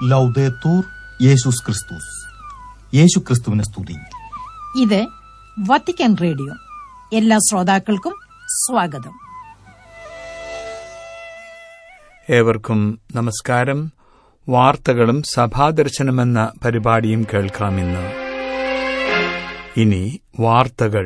ലൗദേത്തൂർ യേശുസ് ക്രിസ്തുസ് യേശു ക്രിസ്തുവിനെ സ്തുതി ഇത് വത്തിക്കാൻ റേഡിയോ എല്ലാ ശ്രോതാക്കൾക്കും സ്വാഗതം ഏവർക്കും നമസ്കാരം വാർത്തകളും സഭാദർശനമെന്ന പരിപാടിയും കേൾക്കാമിന്ന് ഇനി വാർത്തകൾ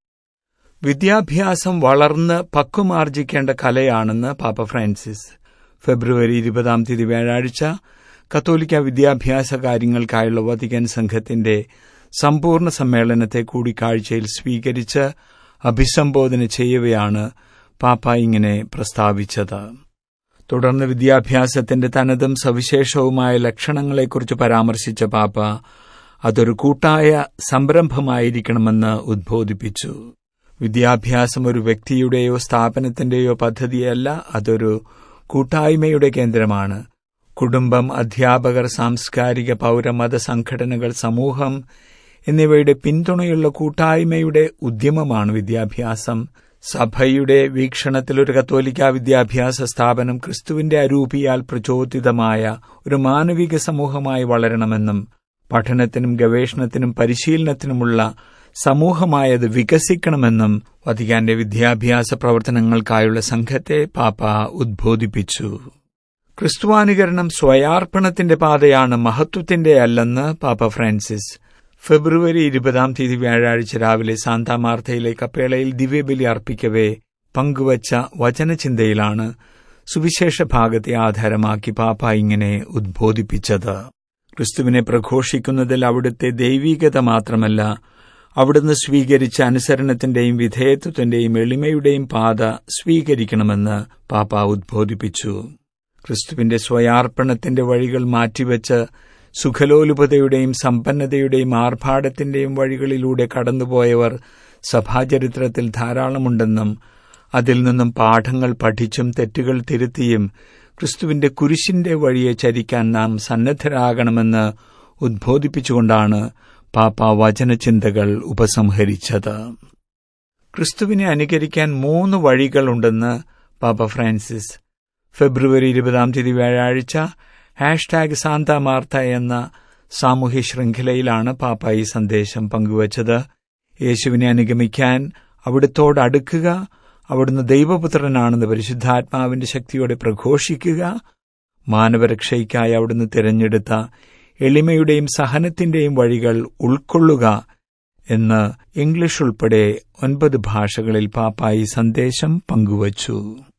വിദ്യാഭ്യാസം വളർന്ന് പക്വമാർജിക്കേണ്ട കലയാണെന്ന് പാപ്പ ഫ്രാൻസിസ് ഫെബ്രുവരി ഇരുപതാം തീയതി വ്യാഴാഴ്ച കത്തോലിക്ക വിദ്യാഭ്യാസ കാര്യങ്ങൾക്കായുള്ള വത്തിക്കാൻ സംഘത്തിന്റെ സമ്പൂർണ്ണ സമ്മേളനത്തെ കൂടിക്കാഴ്ചയിൽ സ്വീകരിച്ച് അഭിസംബോധന ചെയ്യവെയാണ് പാപ്പ ഇങ്ങനെ പ്രസ്താവിച്ചത് തുടർന്ന് വിദ്യാഭ്യാസത്തിന്റെ തനതും സവിശേഷവുമായ ലക്ഷണങ്ങളെക്കുറിച്ച് പരാമർശിച്ച പാപ്പ അതൊരു കൂട്ടായ സംരംഭമായിരിക്കണമെന്ന് ഉദ്ബോധിപ്പിച്ചു വിദ്യാഭ്യാസം ഒരു വ്യക്തിയുടെയോ സ്ഥാപനത്തിന്റെയോ പദ്ധതിയല്ല അതൊരു കൂട്ടായ്മയുടെ കേന്ദ്രമാണ് കുടുംബം അധ്യാപകർ സാംസ്കാരിക പൗരമത സംഘടനകൾ സമൂഹം എന്നിവയുടെ പിന്തുണയുള്ള കൂട്ടായ്മയുടെ ഉദ്യമമാണ് വിദ്യാഭ്യാസം സഭയുടെ വീക്ഷണത്തിൽ ഒരു കത്തോലിക്ക വിദ്യാഭ്യാസ സ്ഥാപനം ക്രിസ്തുവിന്റെ അരൂപിയാൽ പ്രചോദിതമായ ഒരു മാനവിക സമൂഹമായി വളരണമെന്നും പഠനത്തിനും ഗവേഷണത്തിനും പരിശീലനത്തിനുമുള്ള സമൂഹമായത് വികസിക്കണമെന്നും വത്തിക്കാന്റെ വിദ്യാഭ്യാസ പ്രവർത്തനങ്ങൾക്കായുള്ള സംഘത്തെ പാപ്പ ഉദ്ബോധിപ്പിച്ചു ക്രിസ്തുവാനുകരണം സ്വയാർപ്പണത്തിന്റെ പാതയാണ് മഹത്വത്തിന്റെ അല്ലെന്ന് പാപ്പ ഫ്രാൻസിസ് ഫെബ്രുവരി ഇരുപതാം തീയതി വ്യാഴാഴ്ച രാവിലെ സാന്താമാർത്തയിലെ കപ്പേളയിൽ ദിവ്യബലി അർപ്പിക്കവേ പങ്കുവച്ച വചനചിന്തയിലാണ് സുവിശേഷ ഭാഗത്തെ ആധാരമാക്കി പാപ്പ ഇങ്ങനെ ഉദ്ബോധിപ്പിച്ചത് ക്രിസ്തുവിനെ പ്രഘോഷിക്കുന്നതിൽ അവിടുത്തെ ദൈവീകത മാത്രമല്ല അവിടുന്ന് സ്വീകരിച്ച അനുസരണത്തിന്റെയും വിധേയത്വത്തിന്റെയും എളിമയുടെയും പാത സ്വീകരിക്കണമെന്ന് പാപ്പ ഉദ്ബോധിപ്പിച്ചു ക്രിസ്തുവിന്റെ സ്വയാർപ്പണത്തിന്റെ വഴികൾ മാറ്റിവെച്ച് സുഖലോലുപതയുടെയും സമ്പന്നതയുടെയും ആർഭാടത്തിന്റെയും വഴികളിലൂടെ കടന്നുപോയവർ സഭാചരിത്രത്തിൽ ധാരാളമുണ്ടെന്നും അതിൽ നിന്നും പാഠങ്ങൾ പഠിച്ചും തെറ്റുകൾ തിരുത്തിയും ക്രിസ്തുവിന്റെ കുരിശിന്റെ വഴിയെ ചരിക്കാൻ നാം സന്നദ്ധരാകണമെന്ന് ഉദ്ബോധിപ്പിച്ചുകൊണ്ടാണ് പാപ്പ വചനചിന്തകൾ ഉപസംഹരിച്ചത് ക്രിസ്തുവിനെ അനുകരിക്കാൻ മൂന്ന് വഴികളുണ്ടെന്ന് പാപ്പ ഫ്രാൻസിസ് ഫെബ്രുവരി ഇരുപതാം തീയതി വ്യാഴാഴ്ച ഹാഷ്ടാഗ് സാന്താ മാർത്ത എന്ന സാമൂഹ്യ ശൃംഖലയിലാണ് പാപ്പ ഈ സന്ദേശം പങ്കുവച്ചത് യേശുവിനെ അനുഗമിക്കാൻ അവിടുത്തോട് അടുക്കുക അവിടുന്ന് ദൈവപുത്രനാണെന്ന് പരിശുദ്ധാത്മാവിന്റെ ശക്തിയോടെ പ്രഘോഷിക്കുക മാനവരക്ഷയ്ക്കായി അവിടുന്ന് തിരഞ്ഞെടുത്ത എളിമയുടെയും സഹനത്തിന്റെയും വഴികൾ ഉൾക്കൊള്ളുക എന്ന് ഇംഗ്ലീഷ് ഉൾപ്പെടെ ഒൻപത് ഭാഷകളിൽ പാപ്പ ഈ സന്ദേശം പങ്കുവച്ചു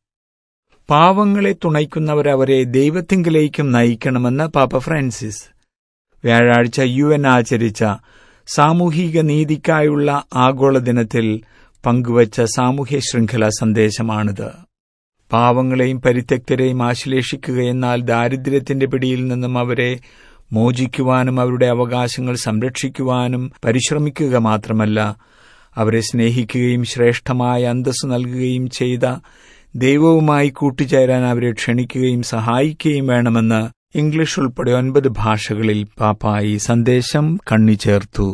പാവങ്ങളെ തുണയ്ക്കുന്നവരവരെ ദൈവത്തിങ്കിലേക്കും നയിക്കണമെന്ന് പാപ്പ ഫ്രാൻസിസ് വ്യാഴാഴ്ച യു എൻ ആചരിച്ച സാമൂഹിക നീതിക്കായുള്ള ആഗോള ദിനത്തിൽ പങ്കുവച്ച സാമൂഹ്യ ശൃംഖല സന്ദേശമാണിത് പാവങ്ങളെയും പരിത്യക്തരെയും ആശ്ലേഷിക്കുകയെന്നാൽ ദാരിദ്ര്യത്തിന്റെ പിടിയിൽ നിന്നും അവരെ മോചിക്കുവാനും അവരുടെ അവകാശങ്ങൾ സംരക്ഷിക്കുവാനും പരിശ്രമിക്കുക മാത്രമല്ല അവരെ സ്നേഹിക്കുകയും ശ്രേഷ്ഠമായ അന്തസ് നൽകുകയും ചെയ്ത ദൈവവുമായി കൂട്ടിച്ചേരാൻ അവരെ ക്ഷണിക്കുകയും സഹായിക്കുകയും വേണമെന്ന് ഇംഗ്ലീഷ് ഉൾപ്പെടെ ഒൻപത് ഭാഷകളിൽ പാപ്പ ഈ സന്ദേശം കണ്ണിച്ചേർത്തു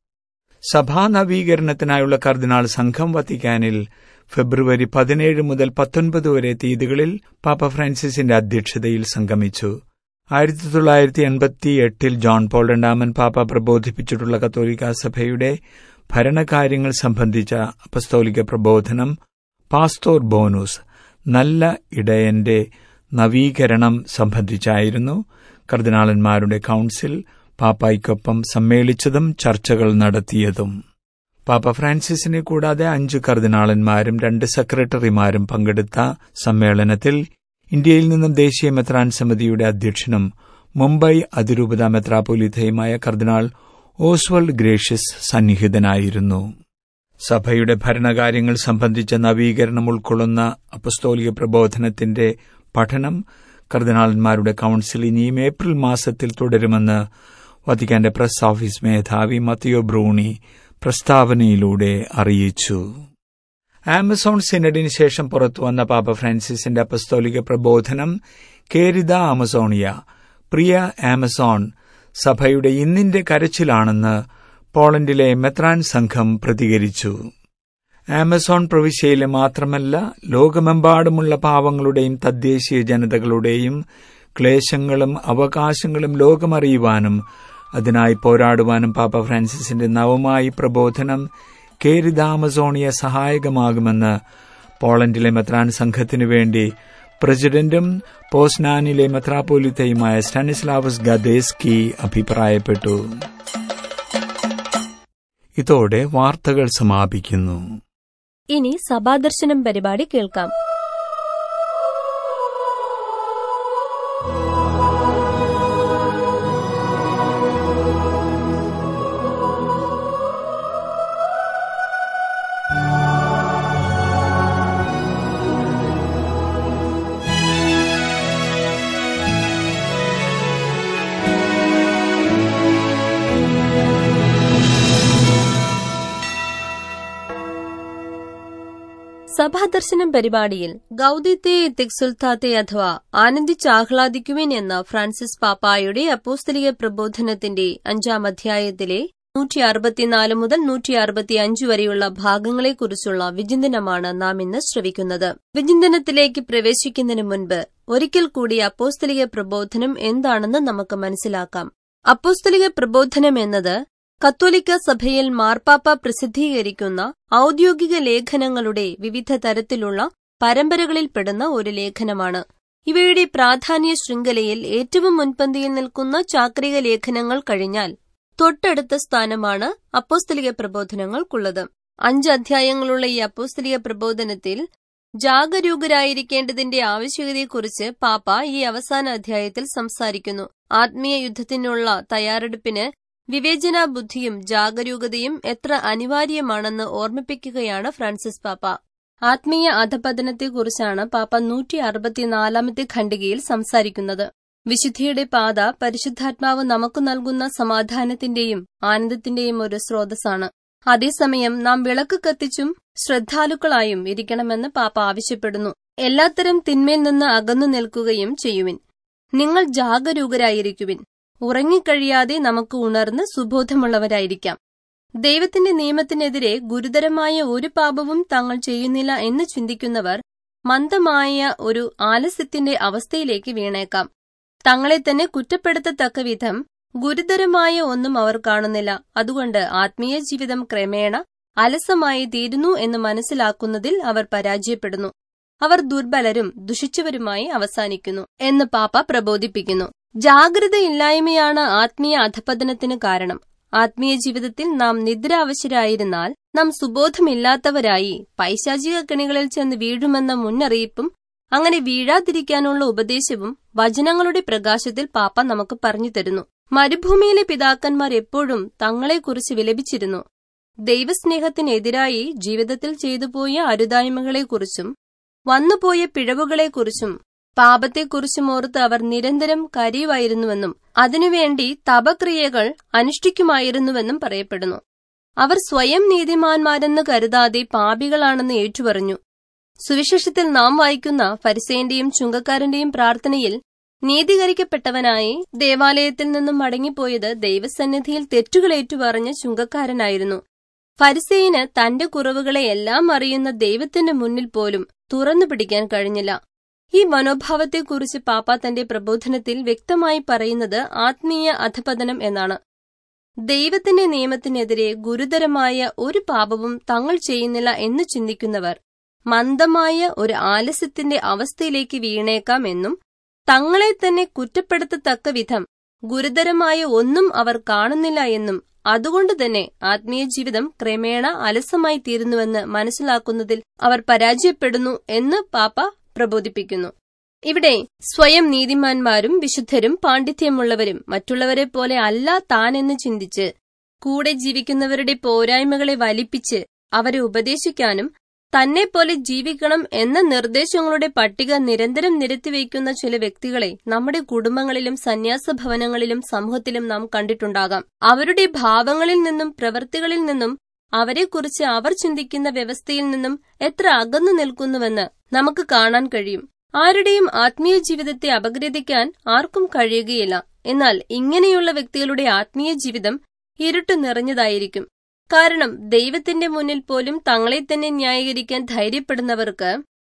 സഭാ നവീകരണത്തിനായുള്ള കർദിനാൾ സംഘം വത്തിക്കാനിൽ ഫെബ്രുവരി പതിനേഴ് മുതൽ പത്തൊൻപത് വരെ തീയതികളിൽ പാപ്പ ഫ്രാൻസിസിന്റെ അധ്യക്ഷതയിൽ സംഗമിച്ചു ആയിരത്തി തൊള്ളായിരത്തി എൺപത്തി എട്ടിൽ ജോൺ പോൾ രണ്ടാമൻ പാപ്പ പ്രബോധിപ്പിച്ചിട്ടുള്ള കത്തോലിക്ക സഭയുടെ ഭരണകാര്യങ്ങൾ സംബന്ധിച്ച അപസ്തോലിക പ്രബോധനം പാസ്തോർ ബോനൂസ് നല്ല ഇടയന്റെ നവീകരണം സംബന്ധിച്ചായിരുന്നു കർദിനാളന്മാരുടെ കൌൺസിൽ പാപ്പായ്ക്കൊപ്പം സമ്മേളിച്ചതും ചർച്ചകൾ നടത്തിയതും പാപ്പ ഫ്രാൻസിസിനെ കൂടാതെ അഞ്ച് കർദിനാളന്മാരും രണ്ട് സെക്രട്ടറിമാരും പങ്കെടുത്ത സമ്മേളനത്തിൽ ഇന്ത്യയിൽ നിന്നും ദേശീയ മെത്രാൻ സമിതിയുടെ അധ്യക്ഷനും മുംബൈ അതിരൂപത മെത്രാപോലിത്തയുമായ കർദിനാൾ ഓസ്വൾഡ് ഗ്രേഷ്യസ് സന്നിഹിതനായിരുന്നു സഭയുടെ ഭരണകാര്യങ്ങൾ സംബന്ധിച്ച നവീകരണം ഉൾക്കൊള്ളുന്ന അപ്പസ്തോലിക പ്രബോധനത്തിന്റെ പഠനം കർദിനാളന്മാരുടെ കൌൺസിൽ ഇനിയും ഏപ്രിൽ മാസത്തിൽ തുടരുമെന്ന് വത്തിക്കാന്റെ പ്രസ് ഓഫീസ് മേധാവി മത്തിയോ ബ്രൂണി പ്രസ്താവനയിലൂടെ അറിയിച്ചു ആമസോൺ സിനഡിന് ശേഷം പുറത്തുവന്ന പാപ്പ ഫ്രാൻസിസിന്റെ അപ്പസ്തോലിക പ്രബോധനം കേരിത ആമസോണിയ പ്രിയ ആമസോൺ സഭയുടെ ഇന്നിന്റെ കരച്ചിലാണെന്ന് പോളണ്ടിലെ മെത്രാൻ സംഘം പ്രതികരിച്ചു ആമസോൺ പ്രവിശ്യയിലെ മാത്രമല്ല ലോകമെമ്പാടുമുള്ള പാവങ്ങളുടെയും തദ്ദേശീയ ജനതകളുടെയും ക്ലേശങ്ങളും അവകാശങ്ങളും ലോകമറിയുവാനും അതിനായി പോരാടുവാനും പാപ്പ ഫ്രാൻസിസിന്റെ നവമായി പ്രബോധനം കേരിദാമസോണിയ സഹായകമാകുമെന്ന് പോളണ്ടിലെ മെത്രാൻ സംഘത്തിനു വേണ്ടി പ്രസിഡന്റും പോസ്നാനിലെ മെത്രാപോലിത്തയുമായ സ്റ്റാനിസ്ലാവസ് ഗദേസ്കി അഭിപ്രായപ്പെട്ടു ഇതോടെ വാർത്തകൾ സമാപിക്കുന്നു ഇനി സഭാദർശനം പരിപാടി കേൾക്കാം സഭാദർശനം പരിപാടിയിൽ ഗൌദിത്തെ തിക്സുൽത്താത്തെ അഥവാ ആനന്ദിച്ചാഹ്ലാദിക്കുവിൻ എന്ന ഫ്രാൻസിസ് പാപ്പായുടെ അപ്പോസ്തലിക പ്രബോധനത്തിന്റെ അഞ്ചാം അധ്യായത്തിലെ നൂറ്റി അറുപത്തിനാല് മുതൽ നൂറ്റി അറുപത്തിയഞ്ച് വരെയുള്ള ഭാഗങ്ങളെക്കുറിച്ചുള്ള വിചിന്തനമാണ് നാം ഇന്ന് ശ്രവിക്കുന്നത് വിചിന്തനത്തിലേക്ക് പ്രവേശിക്കുന്നതിന് മുൻപ് ഒരിക്കൽ കൂടി അപ്പോസ്തലിക പ്രബോധനം എന്താണെന്ന് നമുക്ക് മനസ്സിലാക്കാം അപ്പോസ്തലിക പ്രബോധനം എന്നത് കത്തോലിക്ക സഭയിൽ മാർപ്പാപ്പ പ്രസിദ്ധീകരിക്കുന്ന ഔദ്യോഗിക ലേഖനങ്ങളുടെ വിവിധ തരത്തിലുള്ള പരമ്പരകളിൽപ്പെടുന്ന ഒരു ലേഖനമാണ് ഇവയുടെ പ്രാധാന്യ ശൃംഖലയിൽ ഏറ്റവും മുൻപന്തിയിൽ നിൽക്കുന്ന ചാക്രിക ലേഖനങ്ങൾ കഴിഞ്ഞാൽ തൊട്ടടുത്ത സ്ഥാനമാണ് അപ്പോസ്തലിക പ്രബോധനങ്ങൾക്കുള്ളത് അഞ്ച് അധ്യായങ്ങളുള്ള ഈ അപ്പോസ്തലിക പ്രബോധനത്തിൽ ജാഗരൂകരായിരിക്കേണ്ടതിന്റെ ആവശ്യകതയെക്കുറിച്ച് പാപ്പ ഈ അവസാന അധ്യായത്തിൽ സംസാരിക്കുന്നു ആത്മീയ യുദ്ധത്തിനുള്ള തയ്യാറെടുപ്പിന് വിവേചന ബുദ്ധിയും ജാഗരൂകതയും എത്ര അനിവാര്യമാണെന്ന് ഓർമ്മിപ്പിക്കുകയാണ് ഫ്രാൻസിസ് പാപ്പ ആത്മീയ അധപതനത്തെക്കുറിച്ചാണ് പാപ്പ നൂറ്റി അറുപത്തിനാലാമത്തെ ഖണ്ഡികയിൽ സംസാരിക്കുന്നത് വിശുദ്ധിയുടെ പാത പരിശുദ്ധാത്മാവ് നമുക്ക് നൽകുന്ന സമാധാനത്തിന്റെയും ആനന്ദത്തിന്റെയും ഒരു സ്രോതസ്സാണ് അതേസമയം നാം വിളക്ക് കത്തിച്ചും ശ്രദ്ധാലുക്കളായും ഇരിക്കണമെന്ന് പാപ്പ ആവശ്യപ്പെടുന്നു എല്ലാത്തരം തിന്മയിൽ നിന്ന് അകന്നു നിൽക്കുകയും ചെയ്യുവിൻ നിങ്ങൾ ജാഗരൂകരായിരിക്കുവിൻ ഉറങ്ങിക്കഴിയാതെ നമുക്ക് ഉണർന്ന് സുബോധമുള്ളവരായിരിക്കാം ദൈവത്തിന്റെ നിയമത്തിനെതിരെ ഗുരുതരമായ ഒരു പാപവും തങ്ങൾ ചെയ്യുന്നില്ല എന്ന് ചിന്തിക്കുന്നവർ മന്ദമായ ഒരു ആലസ്യത്തിന്റെ അവസ്ഥയിലേക്ക് വീണേക്കാം തങ്ങളെ തന്നെ കുറ്റപ്പെടുത്തത്തക്ക വിധം ഗുരുതരമായ ഒന്നും അവർ കാണുന്നില്ല അതുകൊണ്ട് ആത്മീയ ജീവിതം ക്രമേണ അലസമായി തീരുന്നു എന്ന് മനസ്സിലാക്കുന്നതിൽ അവർ പരാജയപ്പെടുന്നു അവർ ദുർബലരും ദുഷിച്ചവരുമായി അവസാനിക്കുന്നു എന്ന് പാപ്പ പ്രബോധിപ്പിക്കുന്നു ജാഗ്രതയില്ലായ്മയാണ് ആത്മീയ അധപതനത്തിന് കാരണം ആത്മീയ ജീവിതത്തിൽ നാം നിദ്രാവശ്യരായിരുന്നാൽ നാം സുബോധമില്ലാത്തവരായി പൈശാചിക കെണികളിൽ ചെന്ന് വീഴുമെന്ന മുന്നറിയിപ്പും അങ്ങനെ വീഴാതിരിക്കാനുള്ള ഉപദേശവും വചനങ്ങളുടെ പ്രകാശത്തിൽ പാപ്പ നമുക്ക് പറഞ്ഞു തരുന്നു മരുഭൂമിയിലെ പിതാക്കന്മാർ എപ്പോഴും തങ്ങളെക്കുറിച്ച് വിലപിച്ചിരുന്നു ദൈവസ്നേഹത്തിനെതിരായി ജീവിതത്തിൽ ചെയ്തുപോയ അരുതായ്മകളെക്കുറിച്ചും വന്നുപോയ പിഴവുകളെക്കുറിച്ചും പാപത്തെക്കുറിച്ചും ഓർത്ത് അവർ നിരന്തരം കരയുമായിരുന്നുവെന്നും അതിനുവേണ്ടി തപക്രിയകൾ അനുഷ്ഠിക്കുമായിരുന്നുവെന്നും പറയപ്പെടുന്നു അവർ സ്വയം നീതിമാന്മാരെന്ന് കരുതാതെ പാപികളാണെന്ന് ഏറ്റുപറഞ്ഞു സുവിശേഷത്തിൽ നാം വായിക്കുന്ന ഫരിസേന്റെയും ചുങ്കക്കാരന്റെയും പ്രാർത്ഥനയിൽ നീതീകരിക്കപ്പെട്ടവനായി ദേവാലയത്തിൽ നിന്നും മടങ്ങിപ്പോയത് ദൈവസന്നിധിയിൽ തെറ്റുകൾ ഏറ്റുപറഞ്ഞ ചുങ്കക്കാരനായിരുന്നു ഫരിസേന് തന്റെ കുറവുകളെ എല്ലാം അറിയുന്ന ദൈവത്തിന്റെ മുന്നിൽ പോലും തുറന്നു പിടിക്കാൻ കഴിഞ്ഞില്ല ഈ മനോഭാവത്തെക്കുറിച്ച് പാപ്പ തന്റെ പ്രബോധനത്തിൽ വ്യക്തമായി പറയുന്നത് ആത്മീയ അധപതനം എന്നാണ് ദൈവത്തിന്റെ നിയമത്തിനെതിരെ ഗുരുതരമായ ഒരു പാപവും തങ്ങൾ ചെയ്യുന്നില്ല എന്ന് ചിന്തിക്കുന്നവർ മന്ദമായ ഒരു ആലസ്യത്തിന്റെ അവസ്ഥയിലേക്ക് വീണേക്കാം എന്നും തങ്ങളെ തന്നെ കുറ്റപ്പെടുത്തത്തക്ക വിധം ഗുരുതരമായ ഒന്നും അവർ കാണുന്നില്ല എന്നും അതുകൊണ്ട് തന്നെ ആത്മീയ ജീവിതം ക്രമേണ അലസമായി തീരുന്നുവെന്ന് മനസ്സിലാക്കുന്നതിൽ അവർ പരാജയപ്പെടുന്നു എന്ന് പാപ്പ പ്രബോധിപ്പിക്കുന്നു ഇവിടെ സ്വയം നീതിമാന്മാരും വിശുദ്ധരും പാണ്ഡിത്യമുള്ളവരും മറ്റുള്ളവരെ പോലെ അല്ല താനെന്ന് ചിന്തിച്ച് കൂടെ ജീവിക്കുന്നവരുടെ പോരായ്മകളെ വലിപ്പിച്ച് അവരെ ഉപദേശിക്കാനും തന്നെ പോലെ ജീവിക്കണം എന്ന നിർദ്ദേശങ്ങളുടെ പട്ടിക നിരന്തരം നിരത്തിവയ്ക്കുന്ന ചില വ്യക്തികളെ നമ്മുടെ കുടുംബങ്ങളിലും സന്യാസ ഭവനങ്ങളിലും സമൂഹത്തിലും നാം കണ്ടിട്ടുണ്ടാകാം അവരുടെ ഭാവങ്ങളിൽ നിന്നും പ്രവൃത്തികളിൽ നിന്നും അവരെക്കുറിച്ച് അവർ ചിന്തിക്കുന്ന വ്യവസ്ഥയിൽ നിന്നും എത്ര അകന്നു നിൽക്കുന്നുവെന്ന് നമുക്ക് കാണാൻ കഴിയും ആരുടെയും ആത്മീയ ജീവിതത്തെ അപഗ്രഥിക്കാൻ ആർക്കും കഴിയുകയില്ല എന്നാൽ ഇങ്ങനെയുള്ള വ്യക്തികളുടെ ആത്മീയ ജീവിതം ഇരുട്ട് നിറഞ്ഞതായിരിക്കും കാരണം ദൈവത്തിന്റെ മുന്നിൽ പോലും തങ്ങളെ തന്നെ ന്യായീകരിക്കാൻ ധൈര്യപ്പെടുന്നവർക്ക്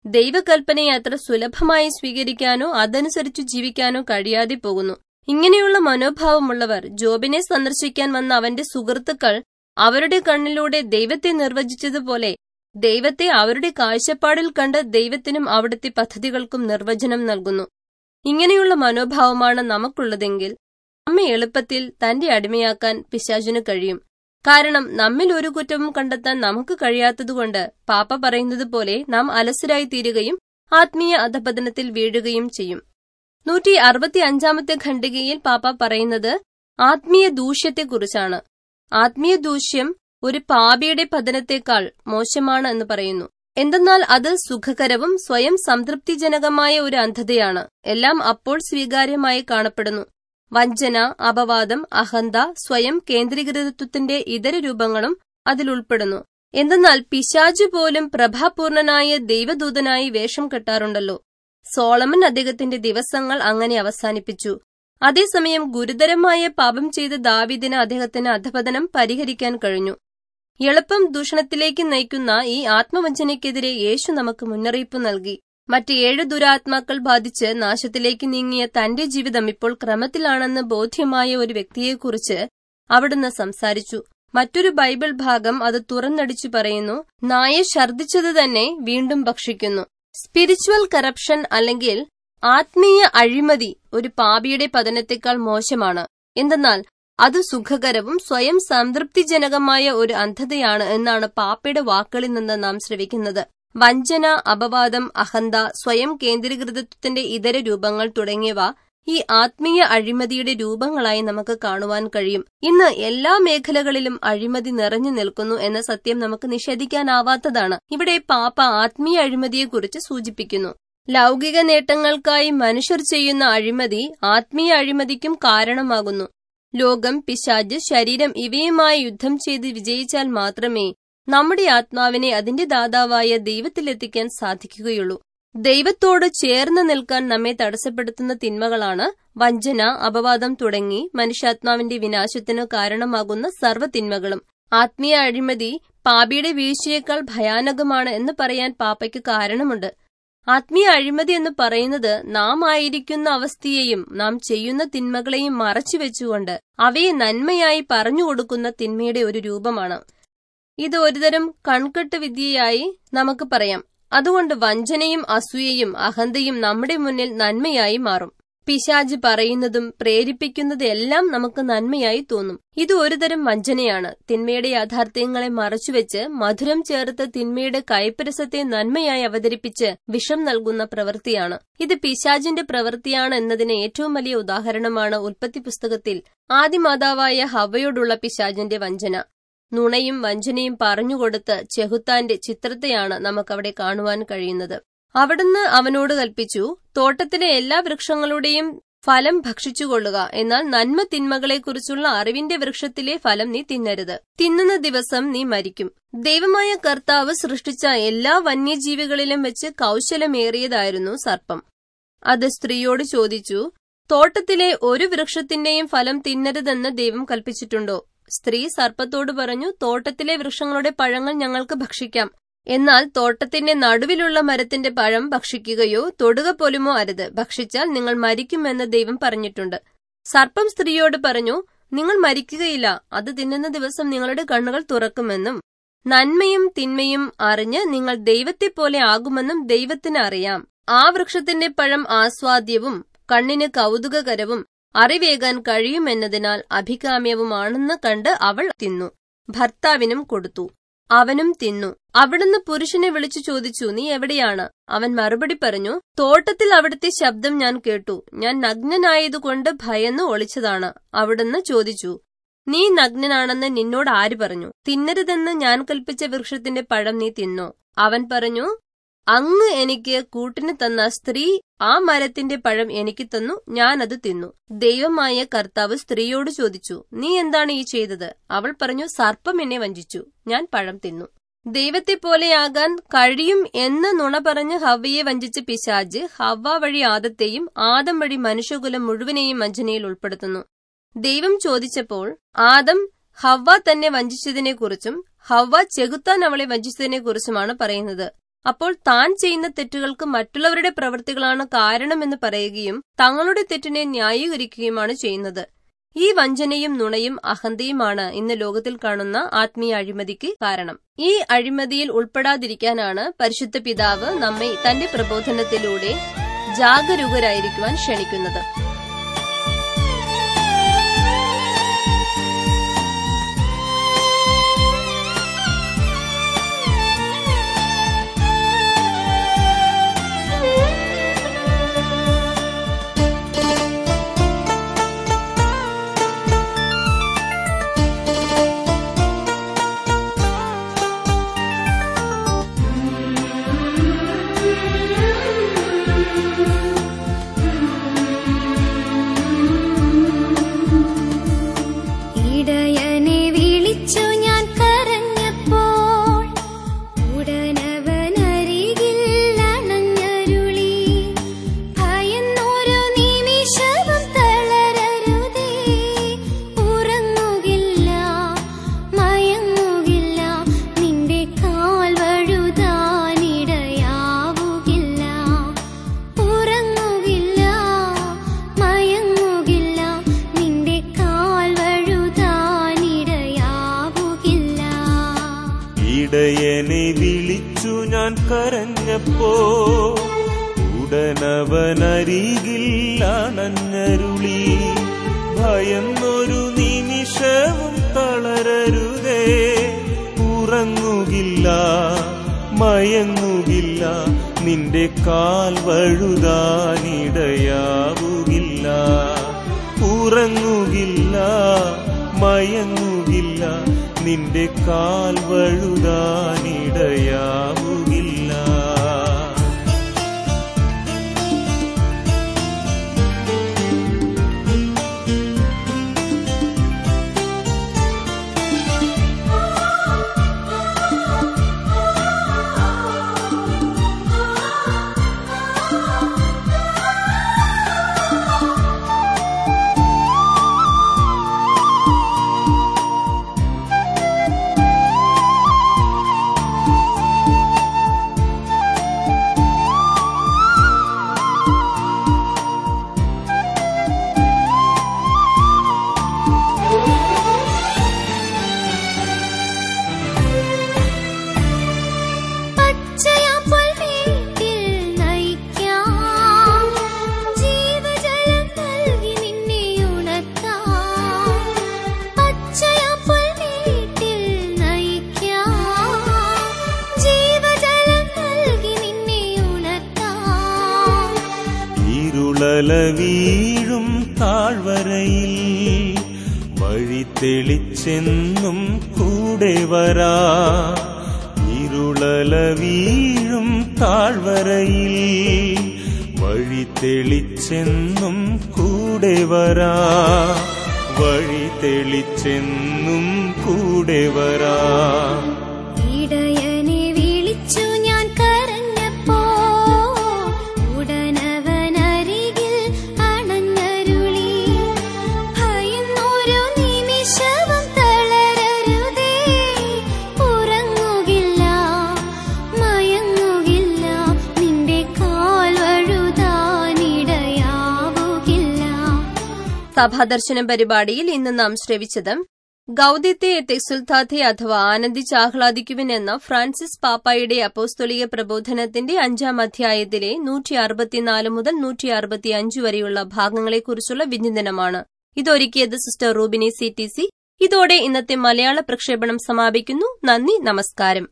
ദൈവകൽപ്പനയെ അത്ര സുലഭമായി സ്വീകരിക്കാനോ അതനുസരിച്ചു ജീവിക്കാനോ കഴിയാതെ പോകുന്നു ഇങ്ങനെയുള്ള മനോഭാവമുള്ളവർ ജോബിനെ സന്ദർശിക്കാൻ വന്ന അവന്റെ സുഹൃത്തുക്കൾ അവരുടെ കണ്ണിലൂടെ ദൈവത്തെ നിർവചിച്ചതുപോലെ ദൈവത്തെ അവരുടെ കാഴ്ചപ്പാടിൽ കണ്ട് ദൈവത്തിനും അവിടുത്തെ പദ്ധതികൾക്കും നിർവചനം നൽകുന്നു ഇങ്ങനെയുള്ള മനോഭാവമാണ് നമുക്കുള്ളതെങ്കിൽ നമ്മെ എളുപ്പത്തിൽ തന്റെ അടിമയാക്കാൻ പിശാചിനു കഴിയും കാരണം നമ്മിൽ ഒരു കുറ്റവും കണ്ടെത്താൻ നമുക്ക് കഴിയാത്തതുകൊണ്ട് പാപ്പ പറയുന്നത് പോലെ നാം അലസരായി തീരുകയും ആത്മീയ അധപതനത്തിൽ വീഴുകയും ചെയ്യും നൂറ്റി അറുപത്തി അഞ്ചാമത്തെ ഖണ്ഡികയിൽ പാപ്പ പറയുന്നത് ആത്മീയ ദൂഷ്യത്തെക്കുറിച്ചാണ് ആത്മീയ ദൂഷ്യം ഒരു പാപിയുടെ പതനത്തെക്കാൾ മോശമാണ് എന്ന് പറയുന്നു എന്തെന്നാൽ അത് സുഖകരവും സ്വയം സംതൃപ്തിജനകമായ ഒരു അന്ധതയാണ് എല്ലാം അപ്പോൾ സ്വീകാര്യമായി കാണപ്പെടുന്നു വഞ്ചന അപവാദം അഹന്ത സ്വയം കേന്ദ്രീകൃതത്വത്തിന്റെ ഇതര രൂപങ്ങളും അതിൽ ഉൾപ്പെടുന്നു എന്തെന്നാൽ പിശാജു പോലും പ്രഭാപൂർണനായ ദൈവദൂതനായി വേഷം കെട്ടാറുണ്ടല്ലോ സോളമൻ അദ്ദേഹത്തിന്റെ ദിവസങ്ങൾ അങ്ങനെ അവസാനിപ്പിച്ചു അതേസമയം ഗുരുതരമായ പാപം ചെയ്ത ദാവിദിന് അദ്ദേഹത്തിന് അധപതനം പരിഹരിക്കാൻ കഴിഞ്ഞു എളുപ്പം ദൂഷണത്തിലേക്ക് നയിക്കുന്ന ഈ ആത്മവഞ്ചനയ്ക്കെതിരെ യേശു നമുക്ക് മുന്നറിയിപ്പ് നൽകി മറ്റ് ഏഴ് ദുരാത്മാക്കൾ ബാധിച്ച് നാശത്തിലേക്ക് നീങ്ങിയ തന്റെ ജീവിതം ഇപ്പോൾ ക്രമത്തിലാണെന്ന് ബോധ്യമായ ഒരു വ്യക്തിയെക്കുറിച്ച് അവിടുന്ന് സംസാരിച്ചു മറ്റൊരു ബൈബിൾ ഭാഗം അത് തുറന്നടിച്ചു പറയുന്നു നായ ഛർദിച്ചത് തന്നെ വീണ്ടും ഭക്ഷിക്കുന്നു സ്പിരിച്വൽ കറപ്ഷൻ അല്ലെങ്കിൽ ആത്മീയ അഴിമതി ഒരു പാപിയുടെ പതനത്തെക്കാൾ മോശമാണ് എന്തെന്നാൽ അത് സുഖകരവും സ്വയം സംതൃപ്തിജനകമായ ഒരു അന്ധതയാണ് എന്നാണ് പാപ്പയുടെ വാക്കുകളിൽ നിന്ന് നാം ശ്രവിക്കുന്നത് വഞ്ചന അപവാദം അഹന്ത സ്വയം കേന്ദ്രീകൃതത്വത്തിന്റെ ഇതര രൂപങ്ങൾ തുടങ്ങിയവ ഈ ആത്മീയ അഴിമതിയുടെ രൂപങ്ങളായി നമുക്ക് കാണുവാൻ കഴിയും ഇന്ന് എല്ലാ മേഖലകളിലും അഴിമതി നിറഞ്ഞു നിൽക്കുന്നു എന്ന സത്യം നമുക്ക് നിഷേധിക്കാനാവാത്തതാണ് ഇവിടെ പാപ്പ ആത്മീയ അഴിമതിയെക്കുറിച്ച് സൂചിപ്പിക്കുന്നു ലൗകിക നേട്ടങ്ങൾക്കായി മനുഷ്യർ ചെയ്യുന്ന അഴിമതി ആത്മീയ അഴിമതിക്കും കാരണമാകുന്നു ലോകം പിശാജ് ശരീരം ഇവയുമായി യുദ്ധം ചെയ്ത് വിജയിച്ചാൽ മാത്രമേ നമ്മുടെ ആത്മാവിനെ അതിന്റെ ദാതാവായ ദൈവത്തിലെത്തിക്കാൻ സാധിക്കുകയുള്ളൂ ദൈവത്തോട് ചേർന്ന് നിൽക്കാൻ നമ്മെ തടസ്സപ്പെടുത്തുന്ന തിന്മകളാണ് വഞ്ചന അപവാദം തുടങ്ങി മനുഷ്യാത്മാവിന്റെ വിനാശത്തിന് കാരണമാകുന്ന സർവ്വ തിന്മകളും ആത്മീയ അഴിമതി പാപിയുടെ വീഴ്ചയേക്കാൾ ഭയാനകമാണ് എന്ന് പറയാൻ പാപ്പയ്ക്ക് കാരണമുണ്ട് ആത്മീയ അഴിമതി എന്ന് പറയുന്നത് നാം ആയിരിക്കുന്ന അവസ്ഥയെയും നാം ചെയ്യുന്ന തിന്മകളെയും മറച്ചുവെച്ചുകൊണ്ട് അവയെ നന്മയായി പറഞ്ഞുകൊടുക്കുന്ന തിന്മയുടെ ഒരു രൂപമാണ് ഇത് ഒരുതരം കൺകെട്ട് വിദ്യയായി നമുക്ക് പറയാം അതുകൊണ്ട് വഞ്ചനയും അസൂയയും അഹന്തയും നമ്മുടെ മുന്നിൽ നന്മയായി മാറും പിശാജ് പറയുന്നതും പ്രേരിപ്പിക്കുന്നതും എല്ലാം നമുക്ക് നന്മയായി തോന്നും ഇത് ഒരുതരം വഞ്ചനയാണ് തിന്മയുടെ യാഥാർത്ഥ്യങ്ങളെ മറച്ചുവെച്ച് മധുരം ചേർത്ത് തിന്മയുടെ കൈപ്പരസത്തെ നന്മയായി അവതരിപ്പിച്ച് വിഷം നൽകുന്ന പ്രവൃത്തിയാണ് ഇത് പിശാജിന്റെ പ്രവൃത്തിയാണ് എന്നതിന് ഏറ്റവും വലിയ ഉദാഹരണമാണ് ഉൽപ്പത്തി പുസ്തകത്തിൽ ആദിമാതാവായ ഹവയോടുള്ള പിശാജിന്റെ വഞ്ചന നുണയും വഞ്ചനയും പറഞ്ഞുകൊടുത്ത് ചെഹുത്താന്റെ ചിത്രത്തെയാണ് നമുക്കവിടെ കാണുവാൻ കഴിയുന്നത് അവിടുന്ന് അവനോട് കൽപ്പിച്ചു തോട്ടത്തിലെ എല്ലാ വൃക്ഷങ്ങളുടെയും ഫലം ഭക്ഷിച്ചുകൊള്ളുക എന്നാൽ നന്മ തിന്മകളെക്കുറിച്ചുള്ള അറിവിന്റെ വൃക്ഷത്തിലെ ഫലം നീ തിന്നരുത് തിന്നുന്ന ദിവസം നീ മരിക്കും ദൈവമായ കർത്താവ് സൃഷ്ടിച്ച എല്ലാ വന്യജീവികളിലും വെച്ച് കൗശലമേറിയതായിരുന്നു സർപ്പം അത് സ്ത്രീയോട് ചോദിച്ചു തോട്ടത്തിലെ ഒരു വൃക്ഷത്തിന്റെയും ഫലം തിന്നരുതെന്ന് ദൈവം കൽപ്പിച്ചിട്ടുണ്ടോ സ്ത്രീ സർപ്പത്തോട് പറഞ്ഞു തോട്ടത്തിലെ വൃക്ഷങ്ങളുടെ പഴങ്ങൾ ഞങ്ങൾക്ക് ഭക്ഷിക്കാം എന്നാൽ തോട്ടത്തിന്റെ നടുവിലുള്ള മരത്തിന്റെ പഴം ഭക്ഷിക്കുകയോ തൊടുക പോലുമോ അരുത് ഭക്ഷിച്ചാൽ നിങ്ങൾ മരിക്കുമെന്ന് ദൈവം പറഞ്ഞിട്ടുണ്ട് സർപ്പം സ്ത്രീയോട് പറഞ്ഞു നിങ്ങൾ മരിക്കുകയില്ല അത് തിന്നുന്ന ദിവസം നിങ്ങളുടെ കണ്ണുകൾ തുറക്കുമെന്നും നന്മയും തിന്മയും അറിഞ്ഞ് നിങ്ങൾ ദൈവത്തെ പോലെ ആകുമെന്നും ദൈവത്തിന് അറിയാം ആ വൃക്ഷത്തിന്റെ പഴം ആസ്വാദ്യവും കണ്ണിന് കൗതുകകരവും അറിവേകാൻ കഴിയുമെന്നതിനാൽ അഭികാമ്യവുമാണെന്ന് കണ്ട് അവൾ തിന്നു ഭർത്താവിനും കൊടുത്തു അവനും തിന്നു അവിടുന്ന് പുരുഷനെ വിളിച്ചു ചോദിച്ചു നീ എവിടെയാണ് അവൻ മറുപടി പറഞ്ഞു തോട്ടത്തിൽ അവിടുത്തെ ശബ്ദം ഞാൻ കേട്ടു ഞാൻ നഗ്നനായതുകൊണ്ട് ഭയന്ന് ഒളിച്ചതാണ് അവിടുന്ന് ചോദിച്ചു നീ നഗ്നനാണെന്ന് നിന്നോട് ആര് പറഞ്ഞു തിന്നരുതെന്ന് ഞാൻ കൽപ്പിച്ച വൃക്ഷത്തിന്റെ പഴം നീ തിന്നോ അവൻ പറഞ്ഞു അങ്ങ് എനിക്ക് കൂട്ടിന് തന്ന സ്ത്രീ ആ മരത്തിന്റെ പഴം എനിക്ക് തന്നു ഞാനത് തിന്നു ദൈവമായ കർത്താവ് സ്ത്രീയോട് ചോദിച്ചു നീ എന്താണ് ഈ ചെയ്തത് അവൾ പറഞ്ഞു സർപ്പം എന്നെ വഞ്ചിച്ചു ഞാൻ പഴം തിന്നു ദൈവത്തെ പോലെയാകാൻ കഴിയും എന്ന് നുണ പറഞ്ഞ് ഹവ്വയെ വഞ്ചിച്ച പിശാജ് ഹവ്വ വഴി ആദത്തെയും ആദം വഴി മനുഷ്യകുലം മുഴുവനെയും വഞ്ചനയിൽ ഉൾപ്പെടുത്തുന്നു ദൈവം ചോദിച്ചപ്പോൾ ആദം ഹവ്വ തന്നെ വഞ്ചിച്ചതിനെക്കുറിച്ചും ഹവ്വ ചെകുത്താൻ അവളെ വഞ്ചിച്ചതിനെക്കുറിച്ചുമാണ് പറയുന്നത് അപ്പോൾ താൻ ചെയ്യുന്ന തെറ്റുകൾക്ക് മറ്റുള്ളവരുടെ പ്രവൃത്തികളാണ് കാരണമെന്ന് പറയുകയും തങ്ങളുടെ തെറ്റിനെ ന്യായീകരിക്കുകയുമാണ് ചെയ്യുന്നത് ഈ വഞ്ചനയും നുണയും അഹന്തയുമാണ് ഇന്ന് ലോകത്തിൽ കാണുന്ന ആത്മീയ അഴിമതിക്ക് കാരണം ഈ അഴിമതിയിൽ ഉൾപ്പെടാതിരിക്കാനാണ് പരിശുദ്ധ പിതാവ് നമ്മെ തന്റെ പ്രബോധനത്തിലൂടെ ജാഗരൂകരായിരിക്കുവാൻ ക്ഷണിക്കുന്നത് ഇടയനെ വിളിച്ചു ഞാൻ കരഞ്ഞപ്പോൾ ഉടനവനരികിൽ അണഞ്ഞരുളി ഭയന്നൊരു നിമിഷവും തളരരുതേ ഉറങ്ങുകില്ല മയങ്ങുകില്ല നിന്റെ കാൽ വഴുതാനിടയാവുകില്ല ഉറങ്ങുകില്ല മയങ്ങുകില്ല നിന്റെ കാൽ വഴുതാനിടയാവുകില്ല ഇടയനെ വിളിച്ചു ഞാൻ കരഞ്ഞപ്പോ ഉടനവനരികിൽ അണഞ്ഞരുളി ഭയന്നൊരു നിമിഷവും തളരരുതേ ഉറങ്ങുകില്ല മയങ്ങുകില്ല നിന്റെ കാൽ വഴുതാനിടയാവുകില്ല ഉറങ്ങുകില്ല മയങ്ങുകില്ല നിന്റെ കാൽ വഴുതാനിടയാവുകില്ല പച്ചയാപ്പൽ വീട്ടിൽ നയിക്കാം ജീവജലം നൽകി നിന്നെ ഉണർത്താം പച്ചയാപ്പൽ വീട്ടിൽ നയിക്കാം ജീവജലം നൽകി നിന്നെ ഉണർത്താം ഇരുളല വീഴും താഴ്വരയിൽ വഴി തെളിച്ചെന്നും കൂടെ വരാ ഇരുളല വീഴും താഴ്വരയിൽ വഴി തെളിച്ചെന്നും കൂടെ വരാ വഴി തെളിച്ചെന്നും കൂടെ വരാ ഇടയനെ വിളിച്ചു ഞാൻ കരഞ്ഞപ്പോ ഉടനവനരികിൽ അണഞ്ഞരുളി ഭയന്നൊരു നിമിഷവും തളരരുതേ ഉറങ്ങുകില്ല മയങ്ങുകില്ല നിന്റെ കാൽ വഴുതാനിടയാവുകില്ല സഭാദർശനം പരിപാടിയിൽ ഇന്ന് നാം ശ്രവിച്ചത് ഗൗദ്യത്തെ തെക്സുൽത്താത്തെ അഥവാ ആനന്ദിച്ചാഹ്ലാദിക്കുവിൻ എന്ന ഫ്രാൻസിസ് പാപ്പായുടെ അപ്പോസ്തോലിക പ്രബോധനത്തിന്റെ അഞ്ചാം അധ്യായത്തിലെ നൂറ്റി അറുപത്തിനാല് മുതൽ നൂറ്റി അറുപത്തിയഞ്ച് വരെയുള്ള ഭാഗങ്ങളെക്കുറിച്ചുള്ള വിചിന്തനമാണ് ഇതൊരുക്കിയത് sister Rubini C T C ഇതോടെ ഇന്നത്തെ മലയാള പ്രക്ഷേപണം സമാപിക്കുന്നു നന്ദി നമസ്കാരം